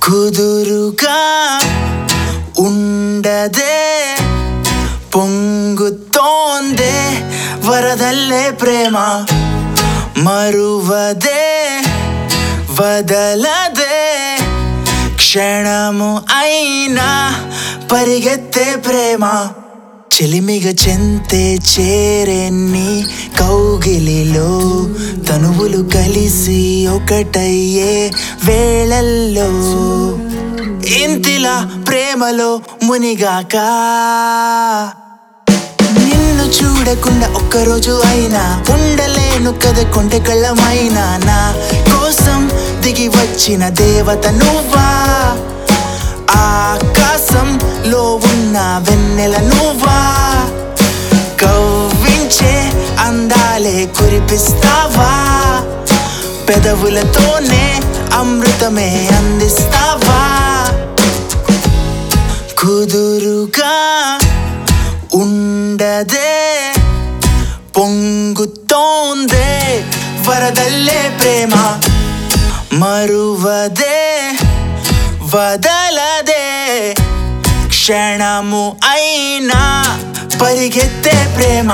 కుదురుగా ఉండదే పొంగుతోందే వరదల్లే ప్రేమ మరువదే వదలదే క్షణము అయినా పరిగెత్తే ప్రేమ చెలిమిగ చెంతే చేరే నీ కౌగిలిలో తనువులు కలిసి ఒకటయ్యే వేళల్లో ఇంతిలా ప్రేమలో మునిగాక నిన్ను చూడకుండా ఒక్కరోజు అయినా ఉండలేను కదా కొంటె కళ్ళమైనా నా కోసం దిగి వచ్చిన దేవత నువ్వా ఆకాశంలో ఉన్న వెన్నెల నువ్వా కవ్వించే అందాలే కురిపిస్తావా పెదవులతోనే అమృతమే అందిస్తావా కుదురుగా ఉండదే పొంగుతోందే వరదల్లే ప్రేమ మరువదే వదలదే క్షణము అయినా పరిగెత్తే ప్రేమ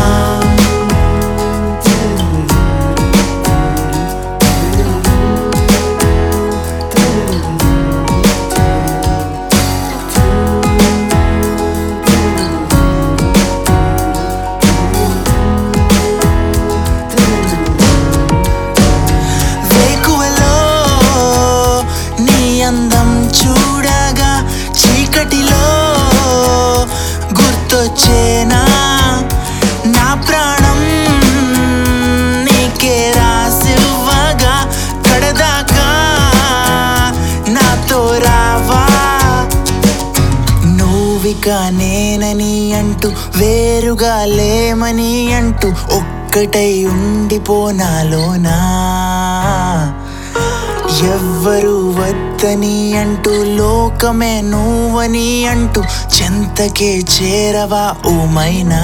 వేకువలో నీ అందం చూడగా చీకటిలో గుర్తొచ్చేనా నా ప్రాణం నీకే రాసివ్వగా కడదాకా నాతో రావా నువ్విక నేనని అంటూ వేరుగా లేమని అంటూ ఒక్కటై ఉండిపోనాలోనా ఎవ్వరు వద్దని అంటూ లోకమే నువ్వని అంటూ చెంతకే చేరవా ఓమైనా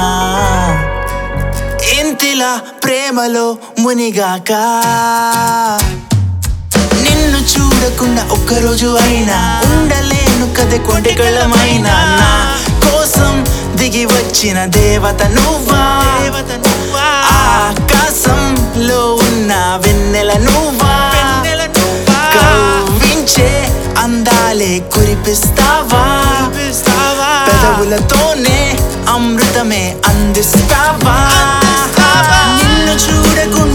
ఇంతిలా ప్రేమలో మునిగాక నిన్ను చూడకుండా ఒక్కరోజు అయినా ఉండలేను కదే కొండెకళమైనా నా కోసం దిగి వచ్చిన దేవత నువ్వా ఆకాశంలో ఉన్న వెన్నెల నువ్వా కవ్వించే అందాలే కురిపిస్తావా పెదవులతోనే అమృతమే అందిస్తావా నిన్ను చూడకుండా